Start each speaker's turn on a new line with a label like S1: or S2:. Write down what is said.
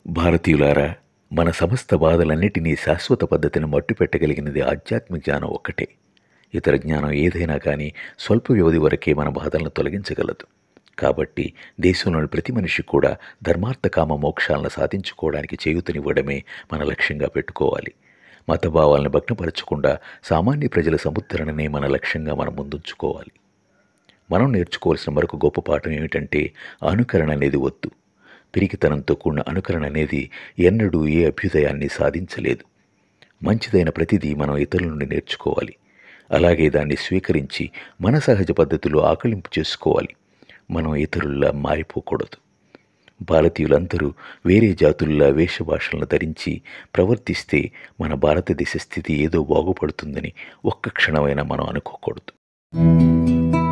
S1: భారతీయులారా మన సమస్త బాధలన్నిటినీ శాశ్వత పద్ధతిని మట్టుపెట్టగలిగినది ఆధ్యాత్మిక జ్ఞానం ఒక్కటే ఇతర జ్ఞానం ఏదైనా కానీ స్వల్ప వ్యవధి వరకే మన బాధలను తొలగించగలదు కాబట్టి దేశంలోని ప్రతి మనిషి కూడా ధర్మార్థ కామ మోక్షాలను సాధించుకోవడానికి చేయూతనివ్వడమే మన లక్ష్యంగా పెట్టుకోవాలి మతభావాలను భగ్నపరచకుండా సామాన్య ప్రజల సముద్ధరణనే మన లక్ష్యంగా మనం ముందుంచుకోవాలి మనం నేర్చుకోవాల్సిన మరొక గొప్ప పాఠం ఏమిటంటే అనుకరణ అనేది వద్దు పిరికితనంతో కూడిన అనుకరణ అనేది ఎన్నడూ ఏ అభ్యుదయాన్ని సాధించలేదు మంచిదైన ప్రతిదీ మనం ఇతరుల నుండి నేర్చుకోవాలి అలాగే దాన్ని స్వీకరించి మన సహజ పద్ధతిలో ఆకలింపు చేసుకోవాలి మనం ఇతరుల్లా మారిపోకూడదు భారతీయులందరూ వేరే జాతుల్లా వేషభాషలను ధరించి ప్రవర్తిస్తే మన భారతదేశ స్థితి ఏదో బాగుపడుతుందని ఒక్క క్షణమైనా మనం అనుకోకూడదు